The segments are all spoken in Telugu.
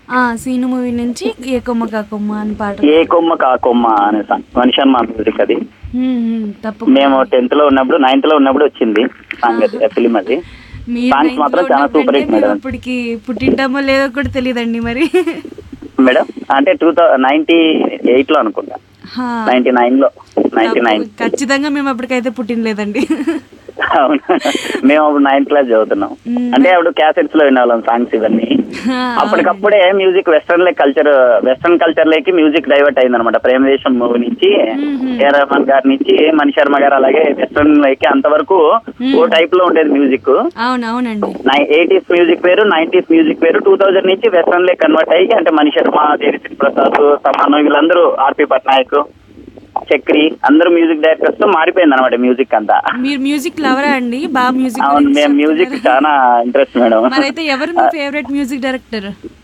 ఆ సీను మూవీ నుంచి ఏ కొమ్మ కా కొమ్మ అని పాట ఏ కొమ్మ కా కొమ్మ అనే సాంగ్ మనిషర్మ మ్యూజిక్ అది మ్మ్, మ్మ్, తప్పకుండా మేము టెన్త్ లో ఉన్నప్పుడు నైన్త్ లో ఉన్నప్పుడు వచ్చింది సాంగ్ అది ఫిలిం అది మీరు songs ninth మాత్రం లో చాలా ఉన్నప్పుడంటే super hit మేము మేడం. అప్పటికి పుట్టింటామో లేదో కూడా తెలియదండి మరి మేడం అంటే టూ థౌసండ్ నైన్టీ ఎయిట్ లో అనుకుంటా హా, నైన్టీ నైన్ లో నైన్టీ నైన్ తప్పు. ఖచ్చితంగా మేము అప్పటికైతే పుట్టినలేదండి అవును మేము అప్పుడు నైన్త్ క్లాస్ చదువుతున్నాం మ్మ్. అంటే అప్పుడు క్యాసెట్స్ లో వినేవాళ్ళం సాంగ్స్ ఇవన్నీ హా, అప్పటికప్పుడే మ్యూజిక్ వెస్టర్న్ లే కల్చర్ వెస్టర్న్ కల్చర్ లేకి మ్యూజిక్ డైవర్ట్ అయింది అనమాట ప్రేమదేశం మూవీ నుంచి మ్మ్. ఏ రహమాన్ గారి నుంచి మణి శర్మ గారు అలాగే వెస్టర్న్ లేకి అంతవరకు మ్మ్. ఓ టైప్ లో ఉండేది మ్యూజిక్ అవును అవునండి ఎయిటీస్ మ్యూజిక్ వేరు నైన్టీస్ మ్యూజిక్ వేరు టూ థౌజండ్ నుంచి వెస్టర్న్ లే కన్వర్ట్ అయ్యి అంటే మణి శర్మ దేవిశ్రీ ప్రసాద్ తమన్ వీళ్ళందరూ ఆర్పి పట్నాయక్ చక్రి అందరూ మ్యూజిక్ డైరెక్టర్స్ తో మారిపోయింది అనమాట మ్యూజిక్ అంతా మీరు మ్యూజిక్ లవరా అండి బాగా మ్యూజిక్ అవును గురించి మేము మ్యూజిక్ చెప్తున్నారు. చాలా ఇంట్రెస్ట్ మేడం మరైతే ఎవరు మీ ఫేవరెట్ మ్యూజిక్ డైరెక్టర్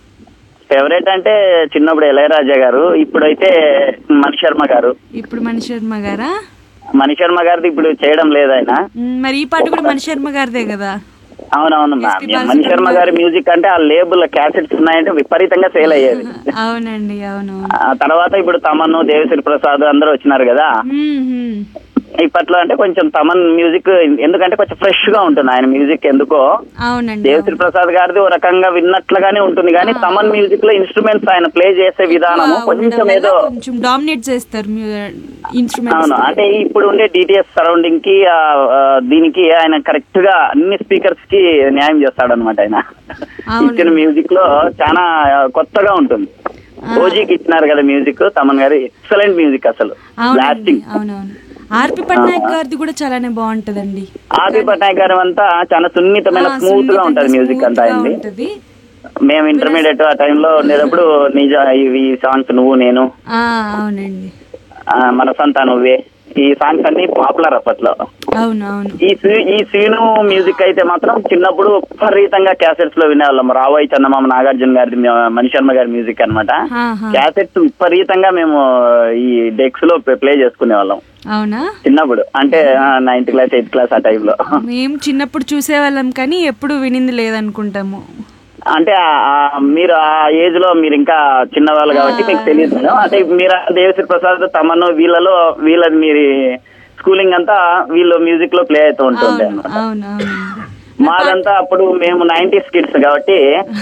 ఫేవరెట్ అంటే చిన్నప్పుడు ఇళయరాజా గారు ఇప్పుడైతే మణి శర్మ గారు ఇప్పుడు మణి శర్మ గారా మణి శర్మ గారిది ఇప్పుడు చేయడం లేదు ఆయన మ్, మరి ఈ పాట కూడా మణి శర్మ గారిదే కదా అవునవును SP మ్యామ్ మణి శర్మ గారి మ్యూజిక్ అంటే ఆ లేబుల్ క్యాసెట్స్ ఉన్నాయంటే విపరీతంగా సేల్ అయ్యేది అవునండి అవునవును ఆ తర్వాత ఇప్పుడు తమన్ దేవిశ్రీ ప్రసాద్ అందరూ వచ్చినారు కదా మ్, మ్. ఇప్పట్లో అంటే కొంచెం తమన్ మ్యూజిక్ ఎందుకంటే కొంచెం ఫ్రెష్ గా ఉంటుంది ఆయన మ్యూజిక్ ఎందుకో అవునండి దేవిశ్రీ ప్రసాద్ గారిది ఓ రకంగా విన్నట్లుగానే ఉంటుంది కానీ తమన్ మ్యూజిక్ లో ఇన్స్ట్రుమెంట్స్ ఆయన ప్లే చేసే విధానము ఎక్కువ ఉండడం కొంచెం వల్ల ఏదో కొంచెం డామినేట్ చేస్తారు ఇన్స్ట్రుమెంట్స్ అవును అంటే ఇప్పుడు ఉండే డిటిఎస్ సరౌండింగ్ కి ఆ, ఆ, దీనికి ఆయన కరెక్ట్ గా అన్ని స్పీకర్స్ కి న్యాయం చేస్తాడు అనమాట ఆయన అవును. ఇచ్చిన మ్యూజిక్ లో చాలా కొత్తగా ఉంటుంది ఓజీకి ఇచ్చినారు కదా మ్యూజిక్ తమన్ గారు ఎక్సలెంట్ మ్యూజిక్ అసలు అవునండి బ్లాస్టింగ్ అవునవును ఆర్పి పట్నాయక్ గారిది కూడా చాలానే బాగుంటదండి ఆది పట్నాయక్ గారు అంతా చాలా సున్నితమైన ఆ, స్మూత్ గా సున్నితంగా ఉంటది మ్యూజిక్ smooth అంతా గా అయింది ఉంటది మేము ఇంటర్మీడియట్ ఆ టైంలో ఉండేటప్పుడు నిజ ఇవి సాంగ్స్ నువ్వు నేను ఆ, అవునండి ఆ, మన సంతా నువ్వే ఈ సాంగ్స్ అన్ని పాపులర్ అప్పట్లో అవును అవును ఈ సీ- ఈ సీను మ్యూజిక్ అయితే మాత్రం చిన్నప్పుడు విపరీతంగా క్యాసెట్స్ లో వినేవాళ్ళం రావోయ్ చందమామ నాగార్జున గారి మణి శర్మ గారి మ్యూజిక్ అన్నమాట ఆహా. క్యాసెట్స్ విపరీతంగా మేము ఈ డెక్స్ లో ప్లే చేసుకునే వాళ్ళం అవునా చిన్నప్పుడు అంటే నైన్త్ క్లాస్ ఎయిత్ క్లాస్ ఆ టైంలో మేము చిన్నప్పుడు చూసేవాళ్ళం కానీ ఎప్పుడు వినింది లేదనుకుంటాము అంటే ఆ- ఆ మీరు ఆ ఏజ్ లో మీరు ఇంకా చిన్నవాళ్ళు కాబట్టి మీకు తెలియదు మేడం అంటే మీరు దేవశ్రీ ప్రసాద్ తమను వీళ్ళలో వీళ్ళ మీరు స్కూలింగ్ అంతా వీళ్ళు మ్యూజిక్ లో ప్లే అవుతూ ఉంటుంది అవును అన్నమాట అవును అవును మాదంతా అప్పుడు మేము నైన్టీస్ కిడ్స్ కాబట్టి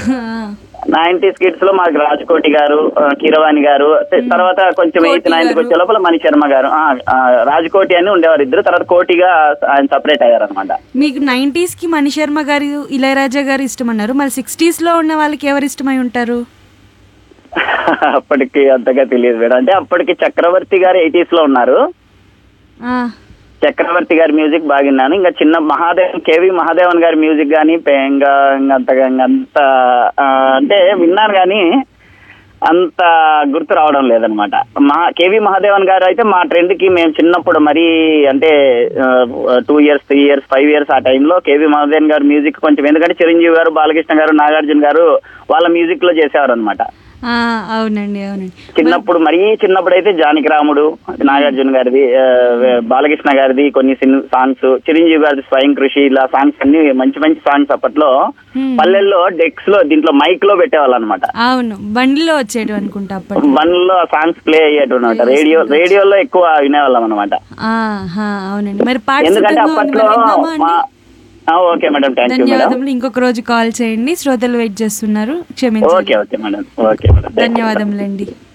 నైన్టీస్ కిడ్స్ లో మాకు రాజ్కోటి గారు ఆ, కీరవాణి గారు తర్వాత కొంచెం ఎయిత్ కోటి నైన్త్ గారు. వచ్చే లోపల మణి శర్మ గారు ఆ, ఆ, రాజ్కోటి అని ఉండేవారు ఇద్దరు తర్వాత కోటిగా ఆయన సపరేట్ అయ్యారు అనమాట మీకు నైంటీస్ కి మణి శర్మ గారు ఇళయరాజా గారు ఇష్టం అన్నారు మరి సిక్స్టీస్ లో ఉన్న వాళ్ళకి ఎవరు ఇష్టమై ఉంటారు అప్పటికి అంతగా తెలియదు మేడం అంటే అప్పటికి చక్రవర్తి గారు ఎయిటీస్ లో ఉన్నారు ఆ, చక్రవర్తి గారి మ్యూజిక్ బాగా విన్నాను ఇంకా చిన్న మహాదేవన్ కేవి మహాదేవన్ గారి మ్యూజిక్ కానీ ఇంకా ఇంకా అంతగా ఇంకా అంత ఆ, అంటే విన్నాను కానీ అంత గుర్తు రావడం లేదనమాట మహా కేవి మహాదేవన్ గారు అయితే మా ట్రెండ్ కి మేము చిన్నప్పుడు మరీ అంటే two years three years five years ఆ టైంలో కేవి మహాదేవన్ గారు మ్యూజిక్ కొంచెం ఎందుకంటే చిరంజీవి గారు బాలకృష్ణ గారు నాగార్జున గారు వాళ్ళ మ్యూజిక్ లో చేసేవారు అనమాట ఆ, అవునండి అవునండి చిన్నప్పుడు మరీ చిన్నప్పుడు అయితే జానకి రాముడు నాగార్జున గారిది ఆ, బాలకృష్ణ గారిది కొన్ని సిన్ సాంగ్స్ చిరంజీవి గారిది స్వయం కృషి ఇలా సాంగ్స్ అన్ని మంచి మంచి సాంగ్స్ అప్పట్లో Hmm. పల్లెల్లో డెక్స్ లో దీంట్లో మైక్ లో పెట్టేవాళ్ళు అనమాట అవును బండిలో వచ్చేటివి అనుకుంటా అప్పటి వన్లో సాంగ్స్ ప్లే అయ్యేటన్నమాట రేడియో రేడియోలో ఎక్కువ వినేవాళ్ళం అనమాట ఆహా, అవునండి మరి పాట ఎందుకంటే సిద్ధంగా ఉంది. అప్పట్లో మరి విందామా అండి? మా ఆ, okay madam thank you madam ధన్యవాదములు ఇంకొక రోజు కాల్ చేయండి శ్రోతలు వెయిట్ చేస్తున్నారు క్షమించండి okay okay madam okay madam ధన్యవాదములండి